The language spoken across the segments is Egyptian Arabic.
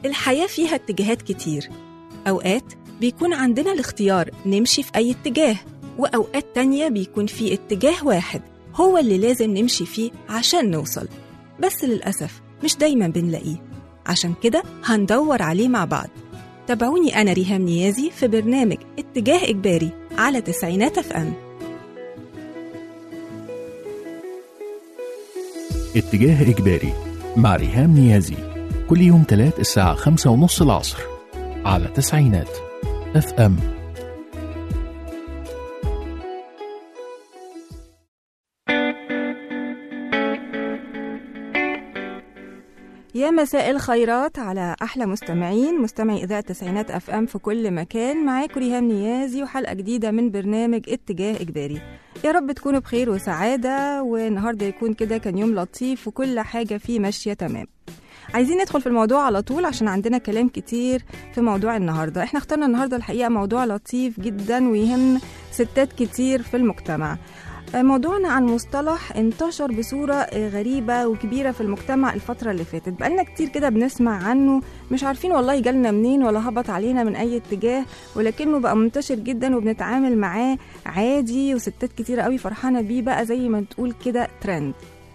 الحياة فيها اتجاهات كتير أوقات بيكون عندنا الاختيار نمشي في أي اتجاه وأوقات تانية بيكون في اتجاه واحد هو اللي لازم نمشي فيه عشان نوصل بس للأسف مش دايما بنلاقيه عشان كده هندور عليه مع بعض تابعوني أنا ريهام نيازي في برنامج اتجاه إجباري على تسعينات اف ام اتجاه إجباري مع ريهام نيازي كل يوم تلات الساعة خمسة ونص العصر على تسعينات اف ام يا مساء الخيرات على احلى مستمعين مستمعي اذاعه تسعينات اف ام في كل مكان معاكم ريهام نيازي وحلقه جديده من برنامج اتجاه اجباري يا رب تكونوا بخير وسعاده والنهارده يكون كده كان يوم لطيف وكل حاجه فيه ماشيه تمام عايزين ندخل في الموضوع على طول عشان عندنا كلام كتير في موضوع النهارده احنا اخترنا النهارده الحقيقه موضوع لطيف جدا ويهم ستات كتير في المجتمع موضوعنا عن مصطلح انتشر بصورة غريبة وكبيرة في المجتمع الفترة اللي فاتت بقالنا كتير كده بنسمع عنه مش عارفين والله جالنا منين ولا هبط علينا من أي اتجاه ولكنه بقى منتشر جدا وبنتعامل معاه عادي وستات كتيرة قوي فرحانة بيه بقى زي ما تقول كده ترند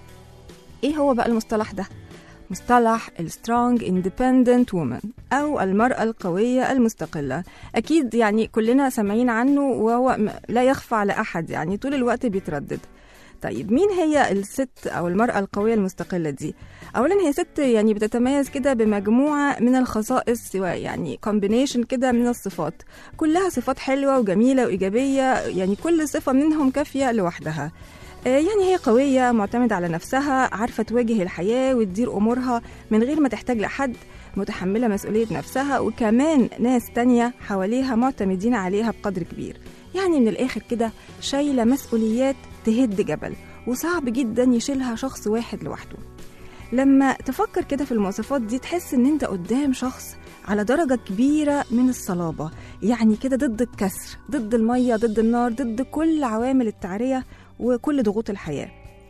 ايه هو بقى المصطلح ده؟ مصطلح السترونج اندبندنت وومن او المراه القويه المستقله اكيد يعني كلنا سامعين عنه وهو م- لا يخفى على احد يعني طول الوقت بيتردد طيب مين هي الست او المراه القويه المستقله دي اولا هي ست يعني بتتميز كده بمجموعه من الخصائص سواء يعني كومبينيشن كده من الصفات كلها صفات حلوه وجميله وايجابيه يعني كل صفه منهم كافيه لوحدها آه، يعني هي قوية معتمدة على نفسها عارفة تواجه الحياة وتدير أمورها من غير ما تحتاج لحد متحملة مسؤولية نفسها وكمان ناس تانية حواليها معتمدين عليها بقدر كبير يعني من الآخر كده شايلة مسؤوليات تهد جبل وصعب جدا يشيلها شخص واحد لوحده لما تفكر كده في المواصفات دي تحس ان انت قدام شخص على درجة كبيرة من الصلابة يعني كده ضد الكسر ضد المية ضد النار ضد كل عوامل التعرية وكل ضغوط الحياة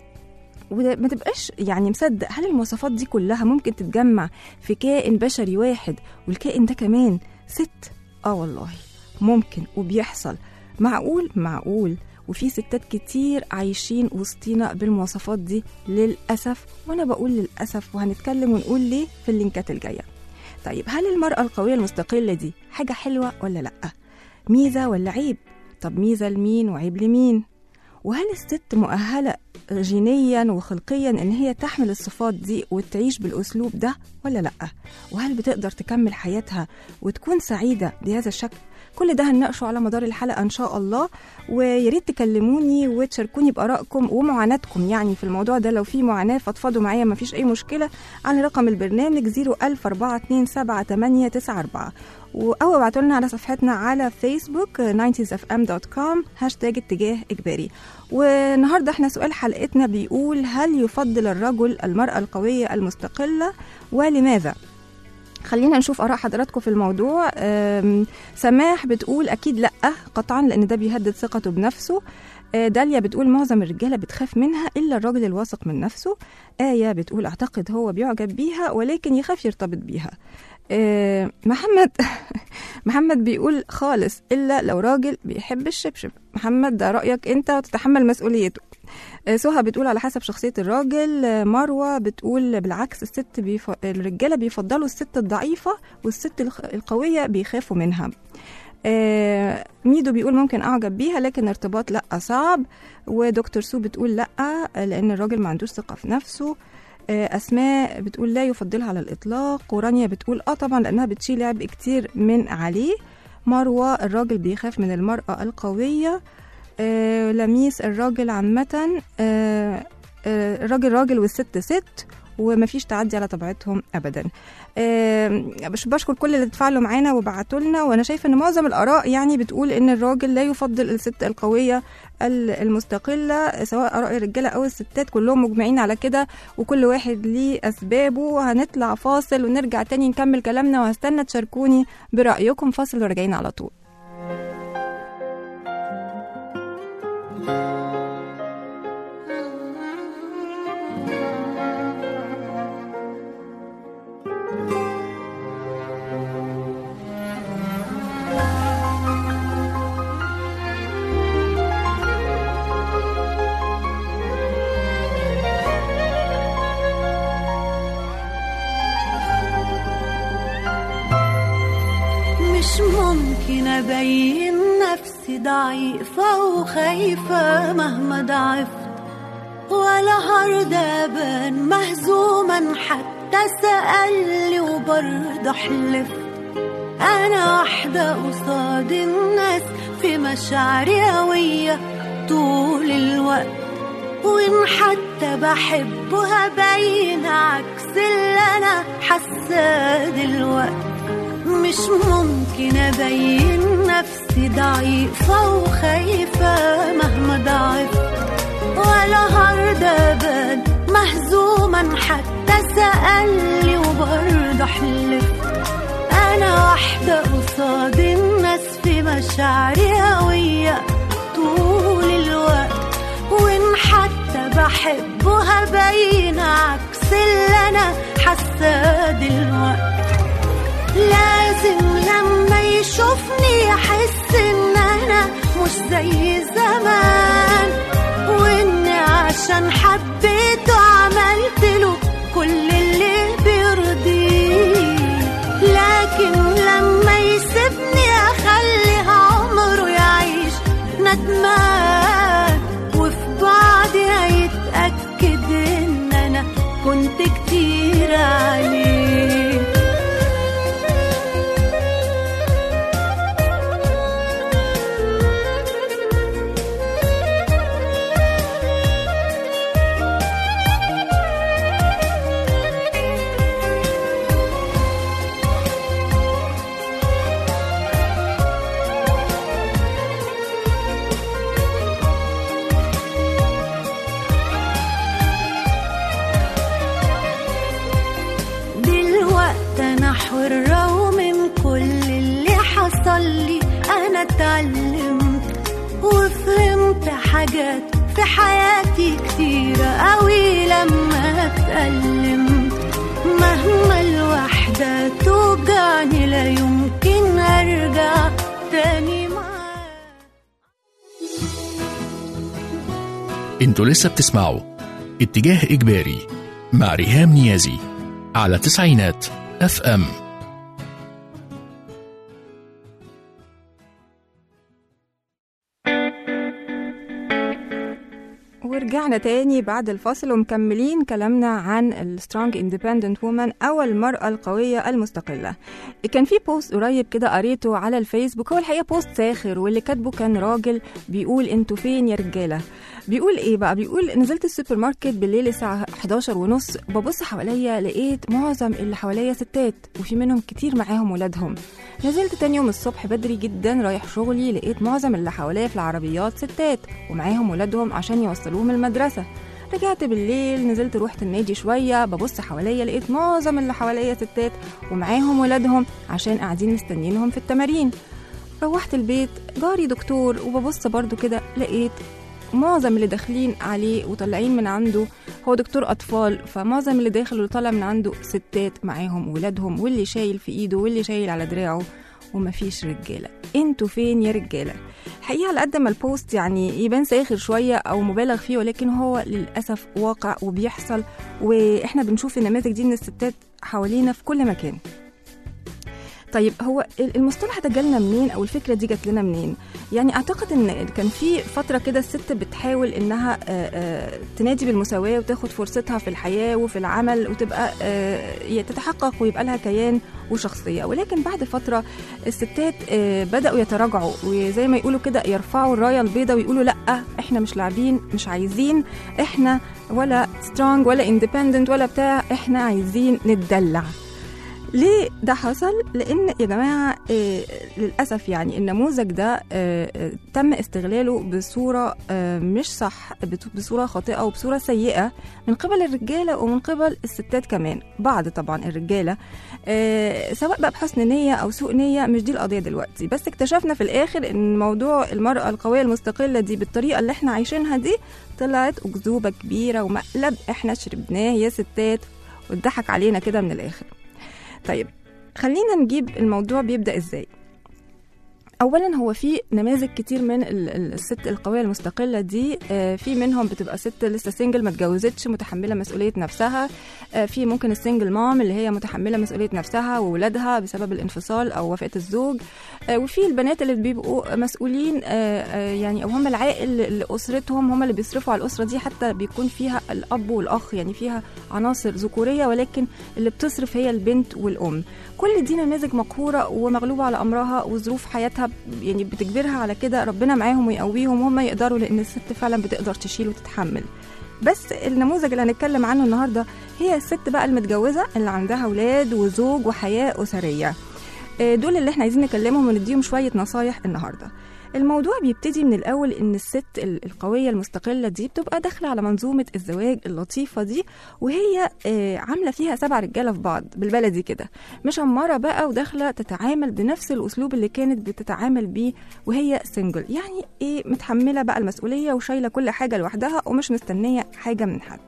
وما تبقاش يعني مصدق هل المواصفات دي كلها ممكن تتجمع في كائن بشري واحد والكائن ده كمان ست اه والله ممكن وبيحصل معقول معقول وفي ستات كتير عايشين وسطينا بالمواصفات دي للأسف وأنا بقول للأسف وهنتكلم ونقول ليه في اللينكات الجاية طيب هل المرأة القوية المستقلة دي حاجة حلوة ولا لأ؟ ميزة ولا عيب؟ طب ميزة لمين وعيب لمين؟ وهل الست مؤهلة جينيا وخلقيا ان هي تحمل الصفات دي وتعيش بالاسلوب ده ولا لا وهل بتقدر تكمل حياتها وتكون سعيده بهذا الشكل كل ده هنناقشه على مدار الحلقه ان شاء الله ويا ريت تكلموني وتشاركوني بارائكم ومعاناتكم يعني في الموضوع ده لو في معاناه فضفضوا معايا ما فيش اي مشكله على رقم البرنامج 010427894 و- او ابعتوا لنا على صفحتنا على فيسبوك 90sfm.com هاشتاج اتجاه اجباري والنهارده احنا سؤال حلقتنا بيقول هل يفضل الرجل المرأة القوية المستقلة ولماذا؟ خلينا نشوف آراء حضراتكم في الموضوع أم، سماح بتقول أكيد لأ قطعا لأن ده بيهدد ثقته بنفسه آه، داليا بتقول معظم الرجالة بتخاف منها إلا الراجل الواثق من نفسه آية بتقول أعتقد هو بيعجب بيها ولكن يخاف يرتبط بيها آه، محمد محمد بيقول خالص إلا لو راجل بيحب الشبشب محمد ده رأيك أنت وتتحمل مسؤوليته آه، سهى بتقول على حسب شخصية الراجل آه، مروة بتقول بالعكس الست بيف... الرجالة بيفضلوا الست الضعيفة والست الخ- القوية بيخافوا منها آه، ميدو بيقول ممكن اعجب بيها لكن ارتباط لا صعب ودكتور سو بتقول لا لان الراجل ما عندوش ثقه في نفسه آه، اسماء بتقول لا يفضلها على الاطلاق ورانيا بتقول اه طبعا لانها بتشيل عبء كتير من عليه مروه الراجل بيخاف من المراه القويه آه، لميس الراجل عامه آه، آه، الراجل راجل والست ست ومفيش تعدي على طبيعتهم ابدا آم، مش بشكر كل اللي اتفاعلوا معانا وبعتوا لنا وانا شايفه ان معظم الاراء يعني بتقول ان الراجل لا يفضل الست القويه ال- المستقله سواء اراء الرجاله او الستات كلهم مجمعين على كده وكل واحد ليه اسبابه هنطلع فاصل ونرجع تاني نكمل كلامنا وهستنى تشاركوني برايكم فاصل وراجعين على طول ممكن أبين نفسي ضعيفة وخايفة مهما ضعفت ولا هرضى أبان مهزوما حتى سألني وبرضه حلفت أنا واحدة قصاد الناس في مشاعري قوية طول الوقت وإن حتى بحبه هبين عكس اللي أنا حاساه دلوقت مش ممكن أبين نفسي ضعيفة وخايفة مهما ضعفت ولا هرضى أبان مهزوما حتى سألني وبرضه حلفت أنا واحدة قصاد الناس في مشاعري قوية طول الوقت وإن حتى بحبه هبين عكس اللي أنا حاساه دلوقت لازم لما يشوفني يحس إن أنا مش زي زمان وإني عشان حبيته عملت له كل اللي بيرضيه لكن لما يسيبني اخلي عمره يعيش ندمان وفي بعدي هيتأكد ان انا كنت كتير عليه دلوقتي انا حرة ومن كل اللي حصل لي انا اتعلمت وفهمت حاجات في حياتي كتيرة قوي لما اتألمت مهما الوحدة توجعني لا يمكن ارجع تاني معاك انتوا لسه بتسمعوا اتجاه إجباري مع ريهام نيازي على تسعينات اف ام ورجعنا تاني بعد الفاصل ومكملين كلامنا عن السترونج اندبندنت وومن او المرأة القوية المستقلة كان في بوست قريب كده قريته على الفيسبوك هو الحقيقة بوست ساخر واللي كاتبه كان راجل بيقول انتوا فين يا رجالة بيقول ايه بقى بيقول نزلت السوبر ماركت بالليل الساعة 11 ونص ببص حواليا لقيت معظم اللي حواليا ستات وفي منهم كتير معاهم ولادهم نزلت تاني يوم الصبح بدري جدا رايح شغلي لقيت معظم اللي حواليا في العربيات ستات ومعاهم ولادهم عشان يوصلوهم المدرسة رجعت بالليل نزلت روحت النادي شوية ببص حواليا لقيت معظم اللي حواليا ستات ومعاهم ولادهم عشان قاعدين مستنيينهم في التمارين روحت البيت جاري دكتور وببص برضو كده لقيت معظم اللي داخلين عليه وطالعين من عنده هو دكتور أطفال فمعظم اللي داخل واللي طالع من عنده ستات معاهم ولادهم واللي شايل في إيده واللي شايل على دراعه ومفيش رجالة انتوا فين يا رجالة حقيقة على قد ما البوست يعني يبان ساخر شوية أو مبالغ فيه ولكن هو للأسف واقع وبيحصل وإحنا بنشوف النماذج دي من الستات حوالينا في كل مكان طيب هو المصطلح ده جالنا منين او الفكره دي جات لنا منين يعني اعتقد ان كان في فتره كده الست بتحاول انها آه، آه، تنادي بالمساواه وتاخد فرصتها في الحياه وفي العمل وتبقى آه، تتحقق ويبقى لها كيان وشخصيه ولكن بعد فتره الستات آه، بداوا يتراجعوا وزي ما يقولوا كده يرفعوا الرايه البيضاء ويقولوا لا احنا مش لاعبين مش عايزين احنا ولا سترونج ولا اندبندنت ولا بتاع احنا عايزين نتدلع ليه ده حصل؟ لأن يا جماعة آه للأسف يعني النموذج ده آه آه تم استغلاله بصورة آه مش صح بت- بصورة خاطئة وبصورة سيئة من قبل الرجالة ومن قبل الستات كمان بعض طبعا الرجالة آه سواء بقى بحسن نية أو سوء نية مش دي القضية دلوقتي بس اكتشفنا في الآخر إن موضوع المرأة القوية المستقلة دي بالطريقة اللي احنا عايشينها دي طلعت أكذوبة كبيرة ومقلب احنا شربناه يا ستات واتضحك علينا كده من الآخر طيب خلينا نجيب الموضوع بيبدأ ازاي اولا هو في نماذج كتير من ال- ال- الست القويه المستقله دي آه، في منهم بتبقى ست لسه سنجل ما اتجوزتش متحمله مسؤوليه نفسها آه، في ممكن السنجل مام اللي هي متحمله مسؤوليه نفسها وولادها بسبب الانفصال او وفاه الزوج آه، وفي البنات اللي بيبقوا مسؤولين آه، آه، يعني او هم العائل لاسرتهم هم اللي بيصرفوا على الاسره دي حتى بيكون فيها الاب والاخ يعني فيها عناصر ذكوريه ولكن اللي بتصرف هي البنت والام كل دي نماذج مقهوره ومغلوبه على امرها وظروف حياتها يعني بتجبرها على كده ربنا معاهم ويقويهم وهم يقدروا لان الست فعلا بتقدر تشيل وتتحمل بس النموذج اللي هنتكلم عنه النهارده هي الست بقى المتجوزه اللي عندها اولاد وزوج وحياه اسريه آه، دول اللي احنا عايزين نكلمهم ونديهم شويه نصايح النهارده الموضوع بيبتدي من الأول إن الست ال- القوية المستقلة دي بتبقى داخلة على منظومة الزواج اللطيفة دي وهي آه، عاملة فيها سبع رجالة في بعض بالبلدي كده مش أمارة بقى وداخلة تتعامل بنفس الأسلوب اللي كانت بتتعامل بيه وهي سنجل يعني إيه متحملة بقى المسؤولية وشايلة كل حاجة لوحدها ومش مستنية حاجة من حد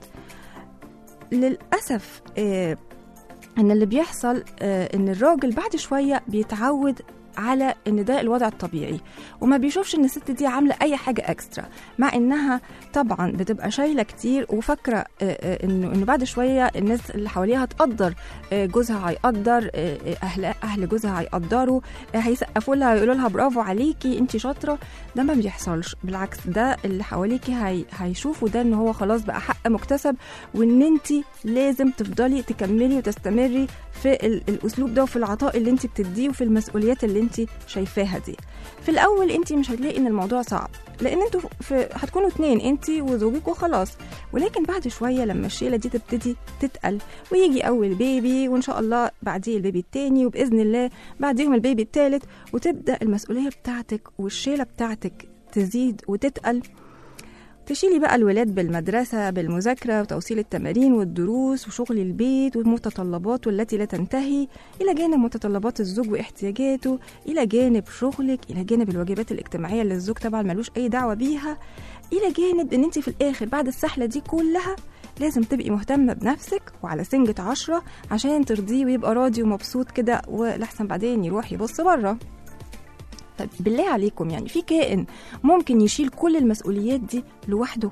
للأسف آه، ان اللي بيحصل آه، ان الراجل بعد شويه بيتعود على ان ده الوضع الطبيعي وما بيشوفش ان الست دي عامله اي حاجه اكسترا مع انها طبعا بتبقى شايله كتير وفاكره آه، آه، انه انه بعد شويه الناس اللي حواليها هتقدر آه، جوزها هيقدر آه، آه، اهل اهل جوزها هيقدروا آه، هيسقفوا لها ويقولوا لها برافو عليكي انت شاطره ده ما بيحصلش بالعكس ده اللي حواليكي هي هيشوفوا ده ان هو خلاص بقى حق مكتسب وان انت لازم تفضلي تكملي وتستمري في ال- الاسلوب ده وفي العطاء اللي انت بتديه وفي المسؤوليات اللي انت شايفاها دي في الاول انت مش هتلاقي ان الموضوع صعب لان انتوا في هتكونوا اتنين انت وزوجك وخلاص ولكن بعد شويه لما الشيله دي تبتدي تتقل ويجي اول بيبي وان شاء الله بعديه البيبي التاني وباذن الله بعديهم البيبي التالت وتبدا المسؤوليه بتاعتك والشيله بتاعتك تزيد وتتقل تشيلي بقى الولاد بالمدرسة بالمذاكرة وتوصيل التمارين والدروس وشغل البيت والمتطلبات والتي لا تنتهي إلى جانب متطلبات الزوج واحتياجاته إلى جانب شغلك إلى جانب الواجبات الاجتماعية اللي الزوج طبعا ملوش أي دعوة بيها إلى جانب إن أنت في الآخر بعد السحلة دي كلها لازم تبقي مهتمة بنفسك وعلى سنجة عشرة عشان ترضيه ويبقى راضي ومبسوط كده ولحسن بعدين يروح يبص بره طب بالله عليكم يعني في كائن ممكن يشيل كل المسؤوليات دي لوحده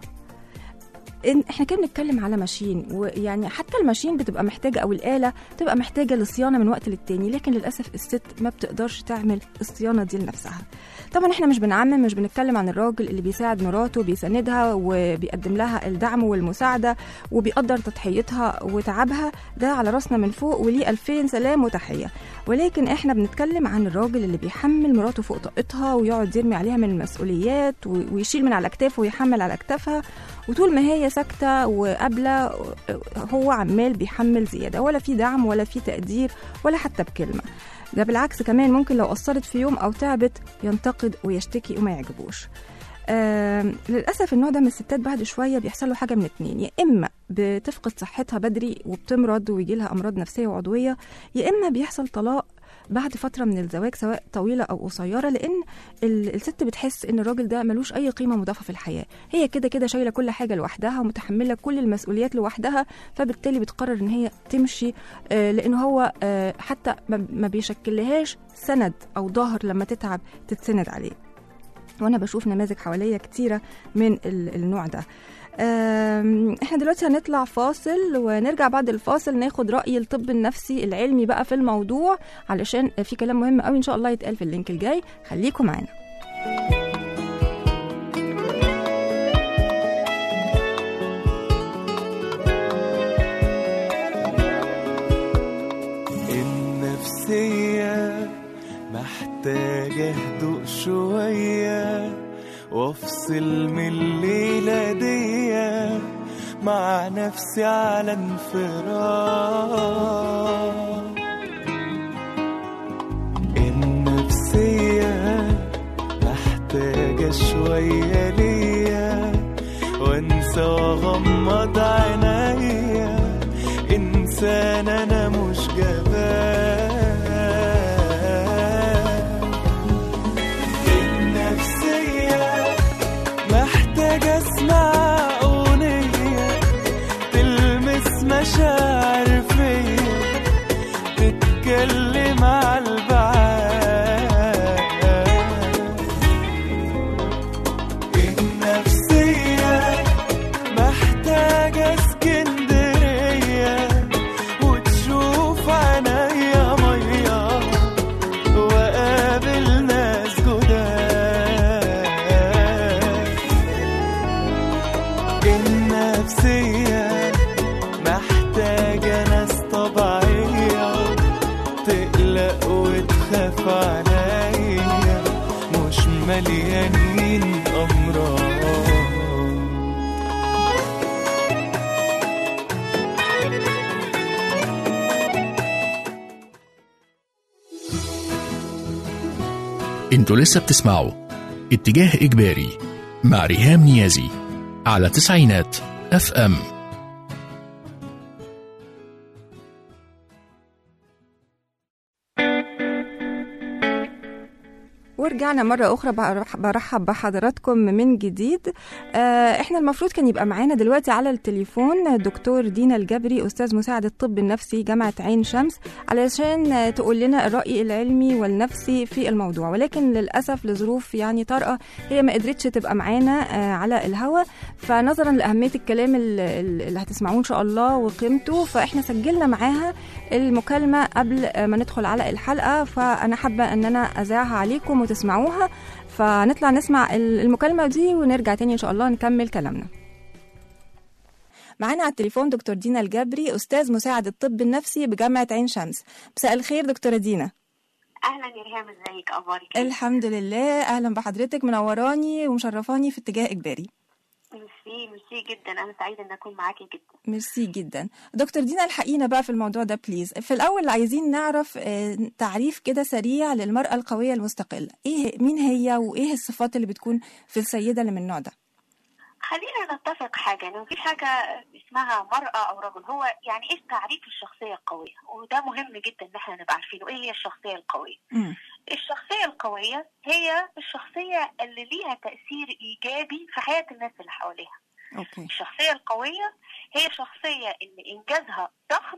إن احنا كده بنتكلم على ماشين ويعني حتى الماشين بتبقى محتاجه او الاله بتبقى محتاجه لصيانه من وقت للتاني لكن للاسف الست ما بتقدرش تعمل الصيانه دي لنفسها طبعا احنا مش بنعمم مش بنتكلم عن الراجل اللي بيساعد مراته بيساندها وبيقدم لها الدعم والمساعده وبيقدر تضحيتها وتعبها ده على راسنا من فوق وليه ألفين سلام وتحيه ولكن احنا بنتكلم عن الراجل اللي بيحمل مراته فوق طاقتها ويقعد يرمي عليها من المسؤوليات و- ويشيل من على كتافه ويحمل على كتافها وطول ما هي ساكته وقابله هو عمال بيحمل زياده ولا في دعم ولا في تقدير ولا حتى بكلمه ده بالعكس كمان ممكن لو قصرت في يوم او تعبت ينتقد ويشتكي وما يعجبوش آم، للاسف النوع ده من الستات بعد شويه بيحصل له حاجه من اتنين يا اما بتفقد صحتها بدري وبتمرض ويجي لها امراض نفسيه وعضويه يا اما بيحصل طلاق بعد فتره من الزواج سواء طويله او قصيره لان ال- الست بتحس ان الراجل ده ملوش اي قيمه مضافه في الحياه هي كده كده شايله كل حاجه لوحدها ومتحمله كل المسؤوليات لوحدها فبالتالي بتقرر ان هي تمشي آه، لان هو آه، حتى ما- ما بيشكلهاش سند او ظهر لما تتعب تتسند عليه وانا بشوف نماذج حواليا كتيره من ال- النوع ده آم، احنا دلوقتي هنطلع فاصل ونرجع بعد الفاصل ناخد رأي الطب النفسي العلمي بقى في الموضوع علشان في كلام مهم قوي ان شاء الله يتقال في اللينك الجاي خليكم معانا النفسية محتاجة هدوء شوية وافصل من الليلة دي مع نفسي على انفراد النفسية محتاجة شوية ليا وانسى واغمض عينيا انسان انا مش جبان النفسية محتاجة اسمع اغنية تلمس مشاعر فيا تتكلم على البعاد اسكندرية وتشوف عينيا مية وقابل ناس جداد النفسية محتاجة ناس طبيعية تقلق وتخاف عليا مش مليانين أمراض انتوا لسه بتسمعوا اتجاه إجباري مع ريهام نيازي على تسعينات اف ام ورجعنا مرة أخرى برح- برحب بحضراتكم من جديد آه، احنا المفروض كان يبقى معانا دلوقتي على التليفون دكتور دينا الجبري أستاذ مساعد الطب النفسي جامعة عين شمس علشان آه، تقول لنا الرأي العلمي والنفسي في الموضوع ولكن للأسف لظروف يعني طارئة هي ما قدرتش تبقى معانا آه، على الهوا فنظرا لأهمية الكلام ال- ال- اللي هتسمعوه إن شاء الله وقيمته فاحنا سجلنا معاها المكالمة قبل آه، ما ندخل على الحلقة فأنا حابة أن أنا أذاعها عليكم وتسمعوها فنطلع نسمع ال- المكالمة دي ونرجع تاني إن شاء الله نكمل كلامنا معانا على التليفون دكتور دينا الجبري أستاذ مساعد الطب النفسي بجامعة عين شمس مساء الخير دكتورة دينا اهلا يا ريهام ازيك اخبارك إيه؟ الحمد لله أهلا بحضرتك منوراني ومشرفاني في اتجاه إجباري ميرسي ميرسي جدا انا سعيده ان اكون معاكي جدا ميرسي جدا دكتور دينا الحقينا بقى في الموضوع ده بليز في الأول عايزين نعرف آه، تعريف كده سريع للمرأة القوية المستقلة إيه مين هي وإيه الصفات اللي بتكون في السيدة اللي من النوع ده خلينا نتفق حاجه ان مفيش حاجه اسمها مراه او رجل هو يعني ايه تعريف الشخصيه القويه وده مهم جدا ان احنا نبقى عارفينه ايه هي الشخصيه القويه مم. الشخصيه القويه هي الشخصيه اللي ليها تاثير ايجابي في حياه الناس اللي حواليها أوكي الشخصية القوية هي شخصية اللي إنجازها ضخم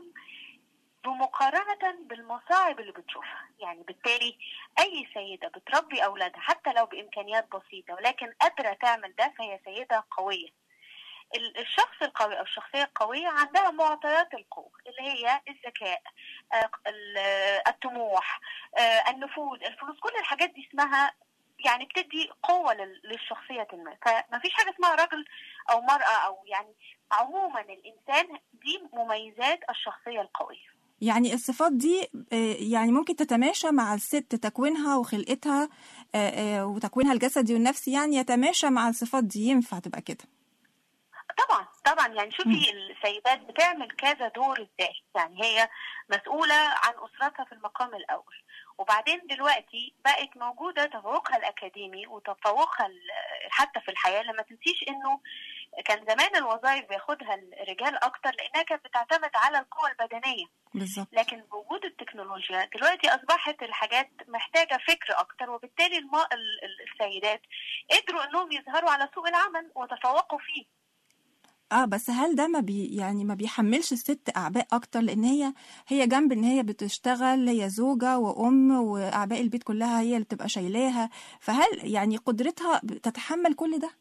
بمقارنة بالمصاعب اللي بتشوفها يعني بالتالي أي سيدة بتربي أولادها حتى لو بإمكانيات بسيطة ولكن قادرة تعمل ده فهي سيدة قوية ال- الشخص القوي أو الشخصية القوية عندها معطيات القوة اللي هي الذكاء آه، ال- آه، الطموح آه، النفوذ الفلوس كل الحاجات دي اسمها يعني بتدي قوة لل- للشخصية ما فما فيش حاجة اسمها رجل أو مرأة أو يعني عموما الإنسان دي مميزات الشخصية القوية يعني الصفات دي آه، يعني ممكن تتماشى مع الست تكوينها وخلقتها آه، آه، وتكوينها الجسدي والنفسي يعني يتماشى مع الصفات دي ينفع تبقى كده طبعا طبعا يعني شوفي السيدات بتعمل كذا دور ازاي يعني هي مسؤولة عن أسرتها في المقام الأول وبعدين دلوقتي بقت موجودة تفوقها الأكاديمي وتفوقها ال- حتى في الحياة لما تنسيش إنه كان زمان الوظائف بياخدها الرجال أكتر لأنها كانت بتعتمد على القوة البدنية بالظبط لكن بوجود التكنولوجيا دلوقتي اصبحت الحاجات محتاجه فكر اكتر وبالتالي الم... ال- ال- السيدات قدروا انهم يظهروا على سوق العمل وتفوقوا فيه اه بس هل ده ما بي يعني ما بيحملش الست اعباء اكتر لان هي هي جنب ان هي بتشتغل هي زوجة وام واعباء البيت كلها هي اللي بتبقى شايلاها فهل يعني قدرتها تتحمل كل ده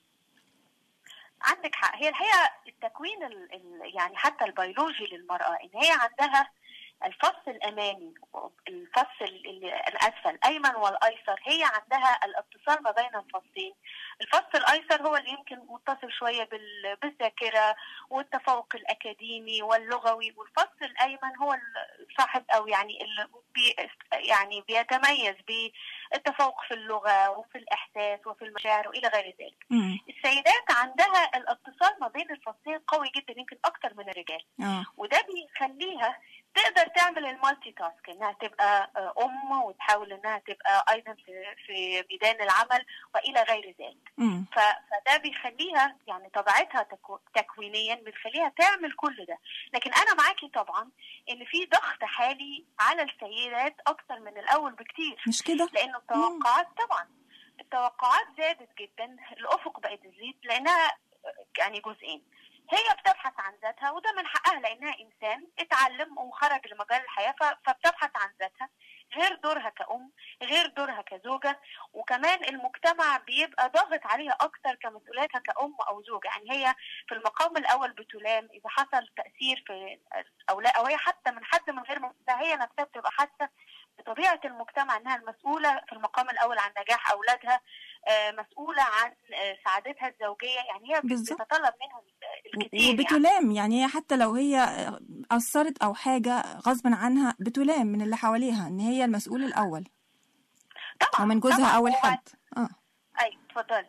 عندك حق هي الحقيقه التكوين ال... ال... يعني حتى البيولوجي للمراه ان هي عندها الفص الامامي الفص ال- ال- الاسفل الايمن والايسر هي عندها الاتصال ما بين الفصين الفص الايسر هو اللي يمكن متصل شويه بال- بالذاكره والتفوق الاكاديمي واللغوي والفص الايمن هو صاحب او يعني اللي بي يعني بيتميز بالتفوق في اللغه وفي الاحساس وفي المشاعر والى غير ذلك امم السيدات عندها الاتصال ما بين الفصين قوي جدا يمكن اكتر من الرجال اه وده بيخليها تقدر تعمل المالتي تاسك انها تبقى آه، ام وتحاول انها تبقى ايضا في في ميدان العمل والى غير ذلك امم ف- فده بيخليها يعني طبيعتها تكو- تكوينيا بيخليها تعمل كل ده لكن انا معاكي طبعا ان في ضغط حالي على السيدات اكتر من الاول بكتير مش كده لانه التوقعات طبعا التوقعات زادت جدا الافق بقت تزيد لانها يعني جزئين هي بتبحث عن ذاتها وده من حقها لانها انسان اتعلم وخرج لمجال الحياه ف- فبتبحث عن ذاتها غير دورها كأم غير دورها كزوجة وكمان المجتمع بيبقى ضاغط عليها أكتر كمسؤولياتها كأم أو زوجة يعني هي في المقام الأول بتلام إذا حصل تأثير في الأولاد أو هي حتى من حد من غير مسؤولية هي نفسها بتبقى حاسة بطبيعة المجتمع إنها المسؤولة في المقام الأول عن نجاح أولادها آه، مسؤولة عن آه، سعادتها الزوجية يعني هي بالظبط. بتتطلب منها الكثير يعني. وبتلام يعني هي حتى لو هي قصرت او حاجه غصبا عنها بتلام من اللي حواليها ان هي المسؤول الاول طبعا او من جوزها طبعاً. اول هو- حد اه أي اتفضلي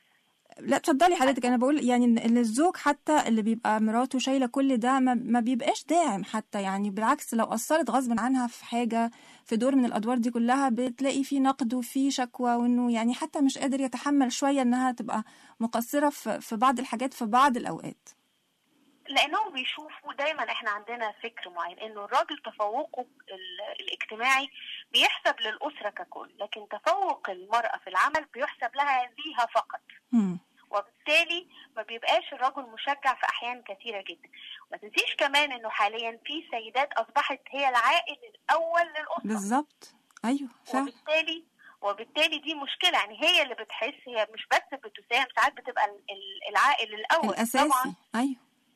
لا اتفضلي حضرتك انا بقول يعني ان إن الزوج حتى اللي بيبقى مراته شايله كل ده ما, ما بيبقاش داعم حتى يعني بالعكس لو قصرت غصب عنها في حاجه في دور من الادوار دي كلها بتلاقي في نقد وفي شكوى وانه يعني حتى مش قادر يتحمل شويه انها تبقى مقصره في في بعض الحاجات في بعض الاوقات لانهم بيشوفوا دايما احنا عندنا فكر معين انه الراجل تفوقه ال- الاجتماعي بيحسب للاسره ككل لكن تفوق المراه في العمل بيحسب لها ليها فقط مم. وبالتالي ما بيبقاش الرجل مشجع في احيان كثيره جدا ما تنسيش كمان انه حاليا في سيدات اصبحت هي العائل الاول للاسره بالظبط ايوه فعلا وبالتالي وبالتالي دي مشكله يعني هي اللي بتحس هي مش بس بتساهم ساعات بتبقى ال- ال- العائل الاول طبعا الاساسي ايوه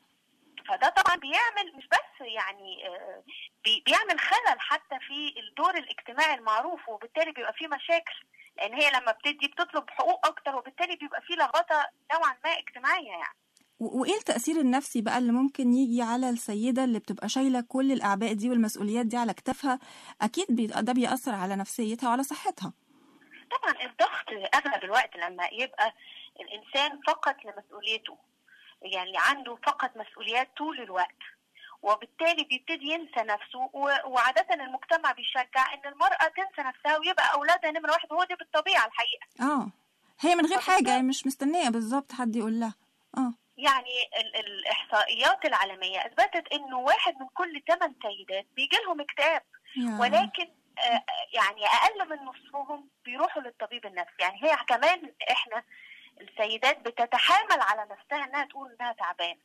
فده طبعا بيعمل مش بس يعني آه، بي- بيعمل خلل حتى في الدور الاجتماعي المعروف وبالتالي بيبقى فيه مشاكل لان هي لما بتدي بتطلب حقوق اكتر وبالتالي بيبقى فيه لخبطه نوعا ما اجتماعيه يعني و- وايه التأثير النفسي بقى اللي ممكن يجي على السيدة اللي بتبقى شايلة كل الأعباء دي والمسؤوليات دي على كتافها أكيد بي- ده بيأثر على نفسيتها وعلى صحتها طبعا الضغط اغلب الوقت لما يبقى الانسان فقط لمسؤوليته يعني عنده فقط مسؤوليات طول الوقت وبالتالي بيبتدي ينسى نفسه و- وعادة المجتمع بيشجع ان المرأة تنسى نفسها ويبقى اولادها نمرة واحد وهو دي بالطبيعة الحقيقة اه هي من غير طب حاجة إزاي؟ هي مش مستنية بالظبط حد يقول لها اه يعني ال- الإحصائيات العالمية أثبتت إنه واحد من كل ثمان سيدات بيجي لهم اكتئاب يا. ولكن آه، يعني أقل من نصفهم بيروحوا للطبيب النفسي يعني هي كمان إحنا السيدات بتتحامل على نفسها إنها تقول إنها تعبانة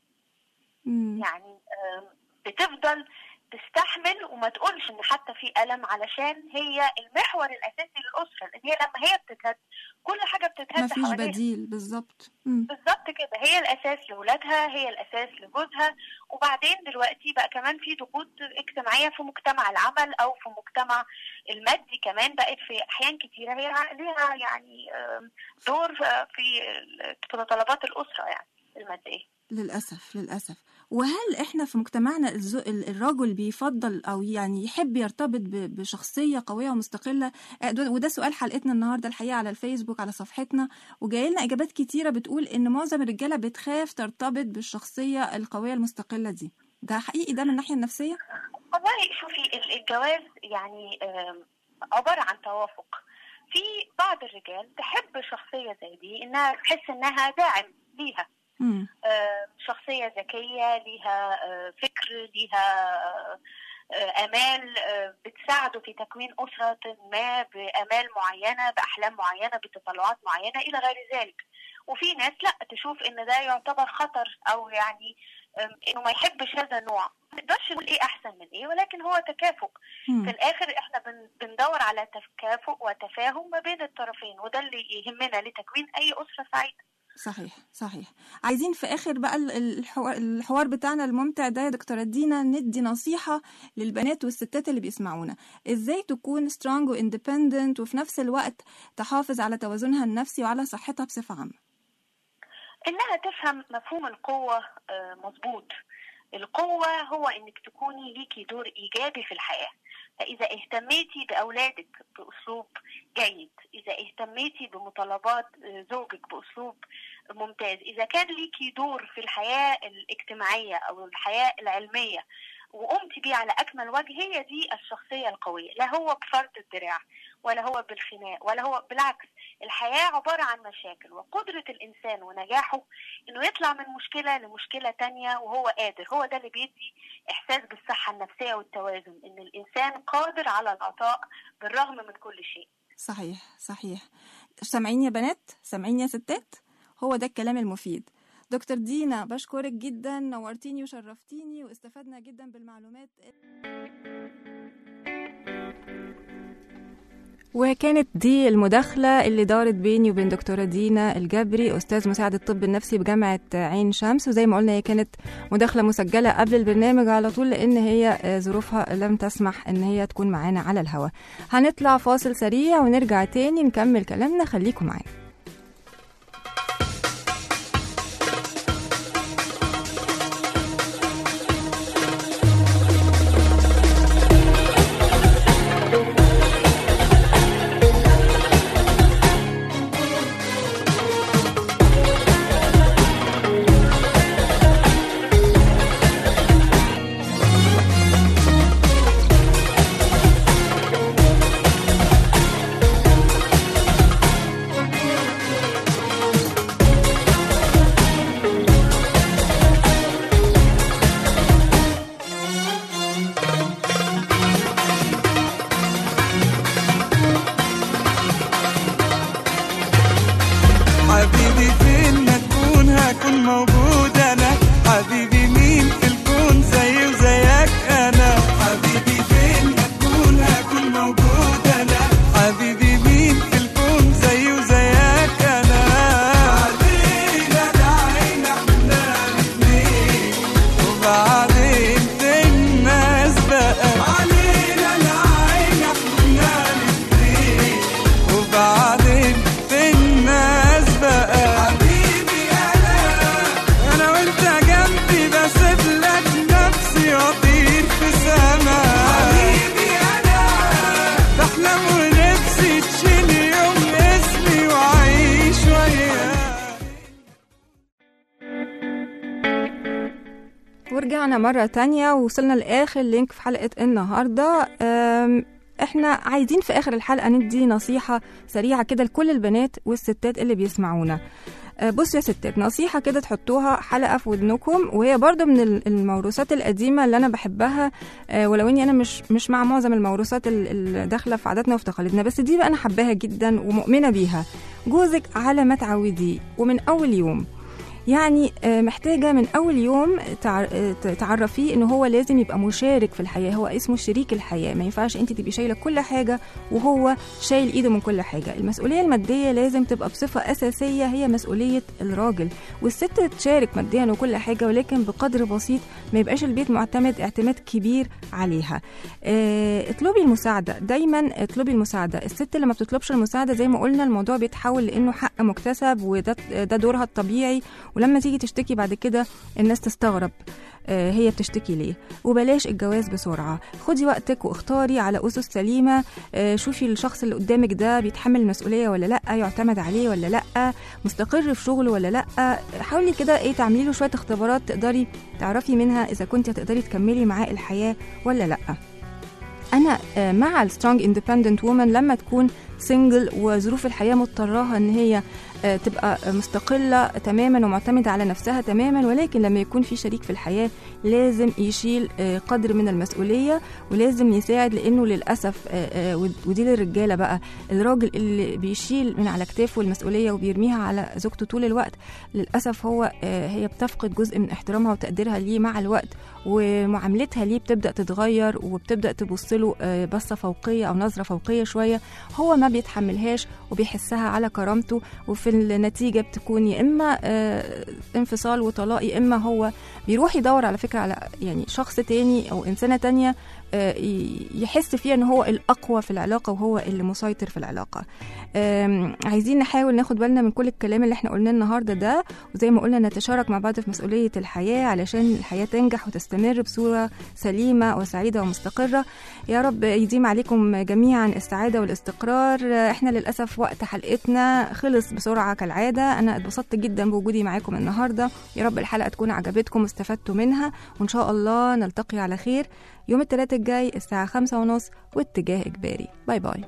مم. يعني آم، بتفضل تستحمل وما تقولش ان حتى في الم علشان هي المحور الاساسي للاسره لان هي لما هي بتتهد كل حاجه بتتهد ما فيش حواليها. بديل بالظبط مم. بالظبط كده هي الاساس لاولادها هي الاساس لجوزها وبعدين دلوقتي بقى كمان في ضغوط اجتماعيه في مجتمع العمل او في مجتمع المادي كمان بقت في احيان كتيره هي ليها يعني آم، دور آه، في في متطلبات الاسره يعني الماديه للأسف للأسف وهل إحنا في مجتمعنا الزو... ال- الرجل بيفضل أو يعني يحب يرتبط ب... بشخصية قوية ومستقلة آه، ده- وده سؤال حلقتنا النهاردة الحقيقة على الفيسبوك على صفحتنا وجاي لنا إجابات كتيرة بتقول إن معظم الرجالة بتخاف ترتبط بالشخصية القوية المستقلة دي ده حقيقي ده من الناحية النفسية؟ والله شوفي ال- الجواز يعني آم، عبارة عن توافق في بعض الرجال تحب شخصية زي دي انها تحس انها داعم ليها مم. آم، شخصية ذكية ليها آه، فكر ليها آه، آه، آمال آه، بتساعده في تكوين أسرة ما بآمال معينة بأحلام معينة بتطلعات معينة إلى غير ذلك وفي ناس لا تشوف إن ده يعتبر خطر أو يعني آم، إنه ما يحبش هذا النوع ما نقدرش نقول إيه أحسن من إيه ولكن هو تكافؤ في مم. الآخر إحنا بن- بندور على تكافؤ وتفاهم ما بين الطرفين وده اللي يهمنا لتكوين أي أسرة سعيدة صحيح صحيح عايزين في اخر بقى ال- ال- الحوار, الحوار بتاعنا الممتع ده يا دكتورة دينا ندي نصيحة للبنات والستات اللي بيسمعونا ازاي تكون سترونج واندبندنت وفي نفس الوقت تحافظ على توازنها النفسي وعلى صحتها بصفة عامة انها تفهم مفهوم القوة آه، مظبوط القوة هو انك تكوني ليكي دور ايجابي في الحياة فاذا اهتميتي باولادك باسلوب جيد اذا اهتميتي بمطالبات آه، زوجك باسلوب ممتاز اذا كان ليكي دور في الحياة الاجتماعية او الحياة العلمية وقمتي بيه على اكمل وجه هي دي الشخصية القوية لا هو بفرد الدراع ولا هو بالخناق ولا هو بالعكس الحياة عبارة عن مشاكل وقدرة الإنسان ونجاحه إنه يطلع من مشكلة لمشكلة تانية وهو قادر هو ده اللي بيدي إحساس بالصحة النفسية والتوازن إن الإنسان قادر على العطاء بالرغم من كل شيء صحيح صحيح سامعين يا بنات سامعين يا ستات هو ده الكلام المفيد دكتور دينا بشكرك جدا نورتيني وشرفتيني واستفدنا جدا بالمعلومات وكانت دي المداخلة اللي دارت بيني وبين دكتورة دينا الجبري أستاذ مساعد الطب النفسي بجامعة عين شمس وزي ما قلنا هي كانت مداخلة مسجلة قبل البرنامج على طول لأن هي آه، ظروفها لم تسمح إن هي تكون معانا على الهواء هنطلع فاصل سريع ونرجع تاني نكمل كلامنا خليكم معانا حبيبي فين ما تكون هكون موجود انا حبيبي مين في الكون زي وزيك انا حبيبي فين ما تكون هكون موجود انا حبيبي مين في الكون زي وزيك انا علينا دعينا احنا الاتنين وبعدين في الناس بقى علينا دعينا احنا الاتنين وبعدين في الناس بقى حبيبي انا انا وانت جنبي بسيب لك نفسي واطير في سما حبيبي انا بحلم ونفسي تشيل يوم اسمي واعيش وياك ورجعنا مرة تانية ووصلنا لآخر لينك في حلقة النهاردة أم، احنا عايزين في آخر الحلقة ندي نصيحة سريعة كده لكل البنات والستات اللي بيسمعونا أه، بصوا يا ستات نصيحة كده تحطوها حلقة في ودنكم وهي برضو من ال- الموروثات القديمة اللي أنا بحبها أه، ولو إني أنا مش مش مع معظم الموروثات ال- اللي داخلة في عاداتنا وفي تقاليدنا بس دي بقى أنا حباها جدا ومؤمنة بيها جوزك على ما تعوديه ومن أول يوم يعني آه، محتاجة من أول يوم تع- آه، ت- تعرفيه إن هو لازم يبقى مشارك في الحياة هو اسمه شريك الحياة ما ينفعش أنت تبقي شايلة كل حاجة وهو شايل إيده من كل حاجة المسؤولية المادية لازم تبقى بصفة أساسية هي مسؤولية الراجل والست تشارك ماديا وكل حاجة ولكن بقدر بسيط ما يبقاش البيت معتمد اعتماد كبير عليها آه، اطلبي المساعدة دايما اطلبي المساعدة الست اللي ما بتطلبش المساعدة زي ما قلنا الموضوع بيتحول لأنه حق مكتسب وده ده دورها الطبيعي ولما تيجي تشتكي بعد كده الناس تستغرب آه، هي بتشتكي ليه وبلاش الجواز بسرعة خدي وقتك واختاري على أسس سليمة آه، شوفي الشخص اللي قدامك ده بيتحمل المسؤولية ولا لأ يعتمد عليه ولا لأ مستقر في شغله ولا لأ حاولي كده ايه تعملي له شوية اختبارات تقدري تعرفي منها إذا كنت هتقدري تكملي معاه الحياة ولا لأ انا آه، مع السترونج اندبندنت وومن لما تكون سنجل وظروف الحياه مضطراها ان هي آه، تبقى مستقله تماما ومعتمده على نفسها تماما ولكن لما يكون في شريك في الحياه لازم يشيل آه، قدر من المسؤوليه ولازم يساعد لانه للاسف آه، آه، ود- ودي للرجاله بقى الراجل اللي بيشيل من على كتافه المسؤوليه وبيرميها على زوجته طول الوقت للاسف هو آه، هي بتفقد جزء من احترامها وتقديرها ليه مع الوقت ومعاملتها ليه بتبدا تتغير وبتبدا تبص له آه، بصه فوقيه او نظره فوقيه شويه هو ما بيتحملهاش وبيحسها على كرامته وفي النتيجه بتكون يا اما آه، انفصال وطلاق يا اما هو بيروح يدور على فكره على يعني شخص تاني او انسانه تانيه آه، ي- يحس فيها ان هو الاقوى في العلاقه وهو اللي مسيطر في العلاقه آم، عايزين نحاول ناخد بالنا من كل الكلام اللي احنا قلناه النهارده ده وزي ما قلنا نتشارك مع بعض في مسؤوليه الحياه علشان الحياه تنجح وتستمر بصوره سليمه وسعيده ومستقره يا رب يديم عليكم جميعا السعاده والاستقرار آه، احنا للاسف وقت حلقتنا خلص بسرعه كالعاده انا اتبسطت جدا بوجودي معاكم النهارده يا رب الحلقه تكون عجبتكم واستفدتوا منها وان شاء الله نلتقي على خير يوم الثلاثاء الجاي الساعه خمسة ونص واتجاه اجباري باي باي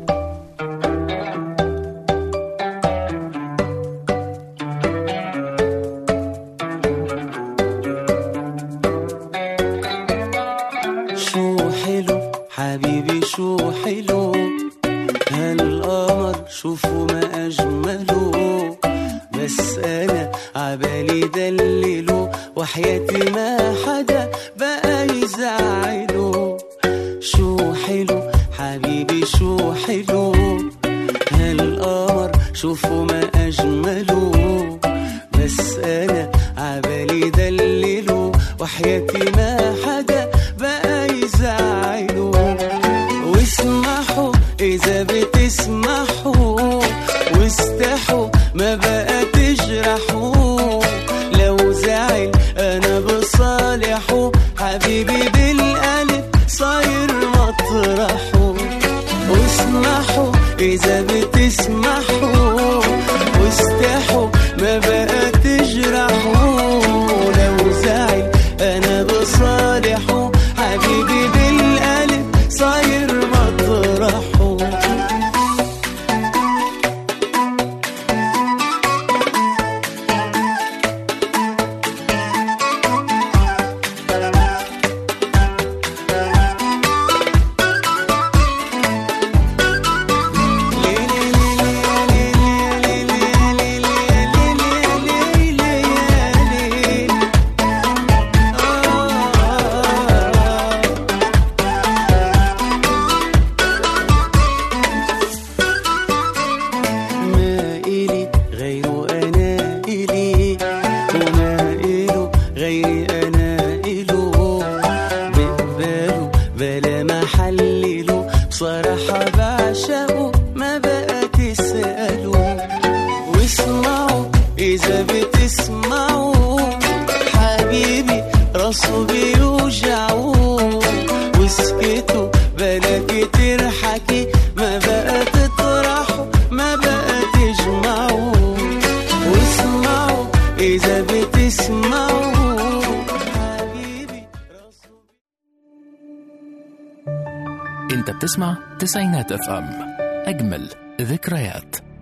شو حلو حبيبي شو حلو هالقمر شوفوا ما أجمله بس أنا عبالي دلله وحياتي ما حدا بقى يزعله شو حلو حبيبي شو حلو هالقمر شوفوا ما أجمله بس أنا عبالي دلله وحياتي ما حدا بقى يزعله واسمحوا إذا بتسمحوا واستحوا ما بقى تجرحوا لو زعل أنا بصالحه حبيبي بالقلب صاير مطرحه واسمحوا إذا بتسمحوا واستحوا ما بقى تجرحوا لو زعل أنا بصالحه حبيبي بالقلب صاير مطرحه ما إلي غيره أنا إلي وما إله غيري أنا إله بقبله بلا ما حلله بصراحة بعشقه ما بقى تسأله واسمعوا إذا بتسمعوا حبيبي راسه بيوجعه واسكتوا بلا كتير حكي ما بقى تطرحوا ما بقى تجمعوا واسمعوا إذا بتسمعوا حبيبي راسه انت بتسمع تسعينات اف ام اجمل ذكريات